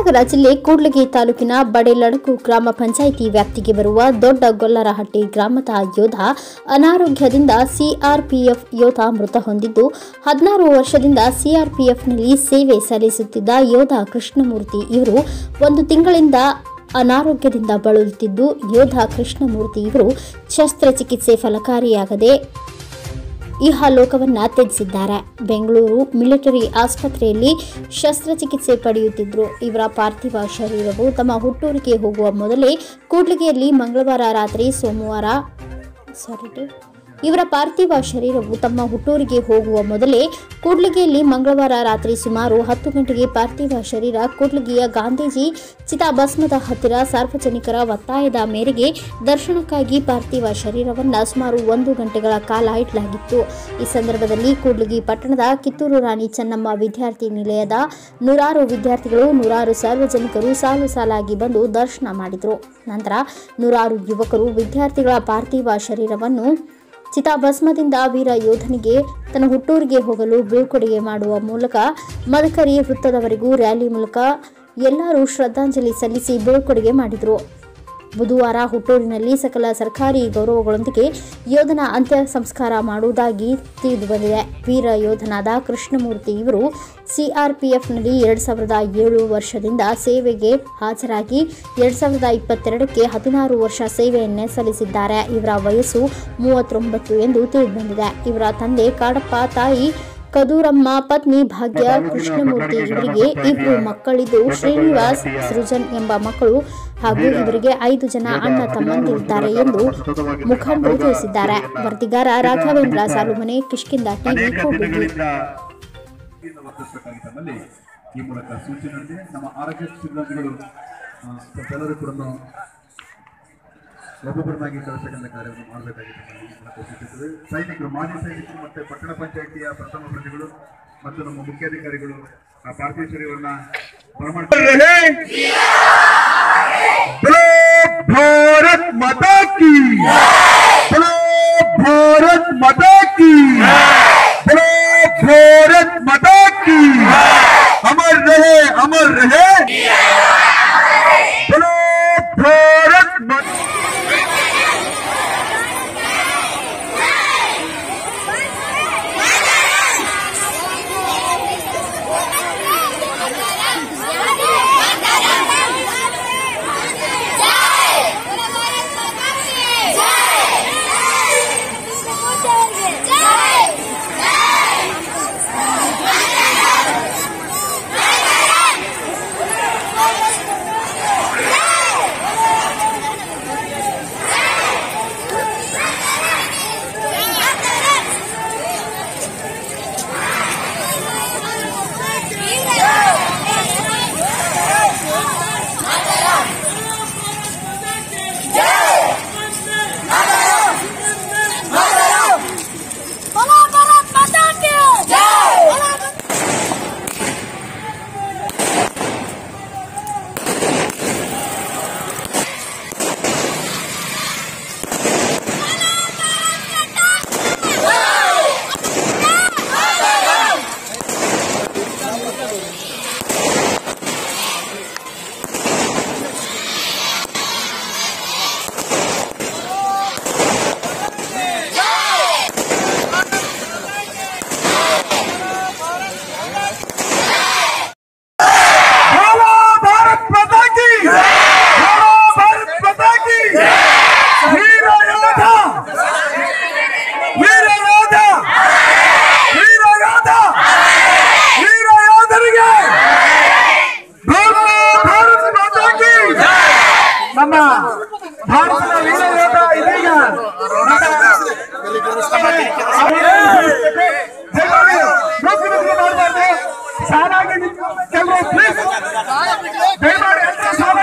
ಶಿವಮೊಗ್ಗ ಜಿಲ್ಲೆ ಕೂಡ್ಲಿಗಿ ತಾಲೂಕಿನ ಬಡೆಲಡಕು ಗ್ರಾಮ ಪಂಚಾಯಿತಿ ವ್ಯಾಪ್ತಿಗೆ ಬರುವ ದೊಡ್ಡ ಗೊಲ್ಲರಹಟ್ಟಿ ಗ್ರಾಮದ ಯೋಧ ಅನಾರೋಗ್ಯದಿಂದ ಸಿಆರ್ಪಿಎಫ್ ಯೋಧ ಮೃತ ಹೊಂದಿದ್ದು ಹದಿನಾರು ವರ್ಷದಿಂದ ಸಿಆರ್ಪಿಎಫ್ನಲ್ಲಿ ಸೇವೆ ಸಲ್ಲಿಸುತ್ತಿದ್ದ ಯೋಧ ಕೃಷ್ಣಮೂರ್ತಿ ಇವರು ಒಂದು ತಿಂಗಳಿಂದ ಅನಾರೋಗ್ಯದಿಂದ ಬಳಲುತ್ತಿದ್ದು ಯೋಧ ಕೃಷ್ಣಮೂರ್ತಿ ಇವರು ಶಸ್ತ್ರಚಿಕಿತ್ಸೆ ಫಲಕಾರಿಯಾಗದೆ ಇಹಲೋಕವನ್ನ ತ್ಯಜಿಸಿದ್ದಾರೆ ಬೆಂಗಳೂರು ಮಿಲಿಟರಿ ಆಸ್ಪತ್ರೆಯಲ್ಲಿ ಶಸ್ತ್ರಚಿಕಿತ್ಸೆ ಪಡೆಯುತ್ತಿದ್ದರು ಇವರ ಪಾರ್ಥಿವ ಶರೀರವು ತಮ್ಮ ಹುಟ್ಟೂರಿಗೆ ಹೋಗುವ ಮೊದಲೇ ಕೂಡ್ಲಿಗೆಯಲ್ಲಿ ಮಂಗಳವಾರ ರಾತ್ರಿ ಸೋಮವಾರ ಸಾರಿ ಇವರ ಪಾರ್ಥಿವ ಶರೀರವು ತಮ್ಮ ಹುಟ್ಟೂರಿಗೆ ಹೋಗುವ ಮೊದಲೇ ಕೂಡ್ಲಿಗೆಯಲ್ಲಿ ಮಂಗಳವಾರ ರಾತ್ರಿ ಸುಮಾರು ಹತ್ತು ಗಂಟೆಗೆ ಪಾರ್ಥಿವ ಶರೀರ ಕೂಡ್ಲಿಗಿಯ ಗಾಂಧೀಜಿ ಚಿತಾಭಸ್ಮದ ಹತ್ತಿರ ಸಾರ್ವಜನಿಕರ ಒತ್ತಾಯದ ಮೇರೆಗೆ ದರ್ಶನಕ್ಕಾಗಿ ಪಾರ್ಥಿವ ಶರೀರವನ್ನು ಸುಮಾರು ಒಂದು ಗಂಟೆಗಳ ಕಾಲ ಇಡಲಾಗಿತ್ತು ಈ ಸಂದರ್ಭದಲ್ಲಿ ಕೂಡ್ಲಿಗಿ ಪಟ್ಟಣದ ಕಿತ್ತೂರು ರಾಣಿ ಚೆನ್ನಮ್ಮ ವಿದ್ಯಾರ್ಥಿ ನಿಲಯದ ನೂರಾರು ವಿದ್ಯಾರ್ಥಿಗಳು ನೂರಾರು ಸಾರ್ವಜನಿಕರು ಸಾಲು ಸಾಲಾಗಿ ಬಂದು ದರ್ಶನ ಮಾಡಿದರು ನಂತರ ನೂರಾರು ಯುವಕರು ವಿದ್ಯಾರ್ಥಿಗಳ ಪಾರ್ಥಿವ ಶರೀರವನ್ನು ಚಿತಾಭಸ್ಮದಿಂದ ವೀರ ಯೋಧನಿಗೆ ತನ್ನ ಹುಟ್ಟೂರಿಗೆ ಹೋಗಲು ಬೀಳ್ಕೊಡುಗೆ ಮಾಡುವ ಮೂಲಕ ಮದಕರಿ ವೃತ್ತದವರೆಗೂ ರ್ಯಾಲಿ ಮೂಲಕ ಎಲ್ಲರೂ ಶ್ರದ್ಧಾಂಜಲಿ ಸಲ್ಲಿಸಿ ಬೀಳ್ಕೊಡುಗೆ ಮಾಡಿದರು ಬುಧವಾರ ಹುಟ್ಟೂರಿನಲ್ಲಿ ಸಕಲ ಸರ್ಕಾರಿ ಗೌರವಗಳೊಂದಿಗೆ ಯೋಧನ ಅಂತ್ಯ ಸಂಸ್ಕಾರ ಮಾಡುವುದಾಗಿ ತಿಳಿದು ಬಂದಿದೆ ವೀರ ಯೋಧನಾದ ಕೃಷ್ಣಮೂರ್ತಿ ಇವರು ಸಿಆರ್ಪಿಎಫ್ನಲ್ಲಿ ಎರಡು ಸಾವಿರದ ಏಳು ವರ್ಷದಿಂದ ಸೇವೆಗೆ ಹಾಜರಾಗಿ ಎರಡು ಸಾವಿರದ ಇಪ್ಪತ್ತೆರಡಕ್ಕೆ ಹದಿನಾರು ವರ್ಷ ಸೇವೆಯನ್ನೇ ಸಲ್ಲಿಸಿದ್ದಾರೆ ಇವರ ವಯಸ್ಸು ಮೂವತ್ತೊಂಬತ್ತು ಎಂದು ತಿಳಿದುಬಂದಿದೆ ಇವರ ತಂದೆ ಕಾಡಪ್ಪ ತಾಯಿ ಕದೂರಮ್ಮ ಪತ್ನಿ ಭಾಗ್ಯ ಕೃಷ್ಣಮೂರ್ತಿ ಇವರಿಗೆ ಇಬ್ಬರು ಮಕ್ಕಳಿದ್ದು ಶ್ರೀನಿವಾಸ್ ಸೃಜನ್ ಎಂಬ ಮಕ್ಕಳು ಹಾಗೂ ಇವರಿಗೆ ಐದು ಜನ ಅಣ್ಣ ತಮ್ಮಂದಿರಿದ್ದಾರೆ ಎಂದು ಮುಖಂಡರು ತಿಳಿಸಿದ್ದಾರೆ ವರದಿಗಾರ ರಾಘವೇಂದ್ರ ಸಾಲುಮನೆ ಕಿಷ್ಕಿಂದ ಟಿವಿ ಕೂಡ್ಲಿಗಿ ವರ್ತಿಸಬೇಕಾಗಿ ತಮ್ಮಲ್ಲಿ ಈ ಮೂಲಕ ಸೂಚನೆ ಇದೆ ನಮ್ಮ ಆರೋಗ್ಯ ಸಿಬ್ಬಂದಿಗಳು ಆ, ಸ್ವಲ್ಪ ಎಲ್ಲರೂ ಕೂಡ ಒಬ್ಬೊಬ್ಬರನ್ನಾಗಿ ಕಳಿಸತಕ್ಕಂಥ ಕಾರ್ಯವನ್ನು ಮಾಡಬೇಕಾಗಿದೆ ತಮ್ಮಲ್ಲಿ ಈ ಮೂಲಕ ಸೂಚಿಸುತ್ತದೆ ಸೈನಿಕರು ಮಾಜಿ ಸೈನಿಕರು ಮತ್ತೆ ಪಟ್ಟಣ ಪಂಚಾಯಿತಿಯ ಪ್ರಥಮ ಪ್ರಜೆಗಳು ಮತ್ತು ನಮ್ಮ ಮುಖ್ಯಾಧಿಕಾರಿಗಳು ಆ ಪಾರ್ಥಿವ ಶರೀರವನ್ನ ಪ್ರಮಾಣ ಭಾರತ್ ಮಾತಾ ಕಿ ಭಾರತ್ ಮಾತಾ ಕಿ बोलो भारत माता की अमर रहे अमर रहे बोलो भारत माता बोला भारत माता की जय बोला बोलो भारत माता की बोलो भारत माता की वीर योद्धा वीर योद्धा वीर योद्धा वीर ಯೋಧರಿಗೆ बोलो भारत माता की ನಮ್ಮ ಭಾರತದ ವೀರ ಯೋಧ ಇದೀಗ ಸಾಲಾಗಿ ಕೆಲವು ಪ್ಲೀಸ್ ದಯಮಾಡಿ ಎಲ್ಲರೂ ಸಾಲ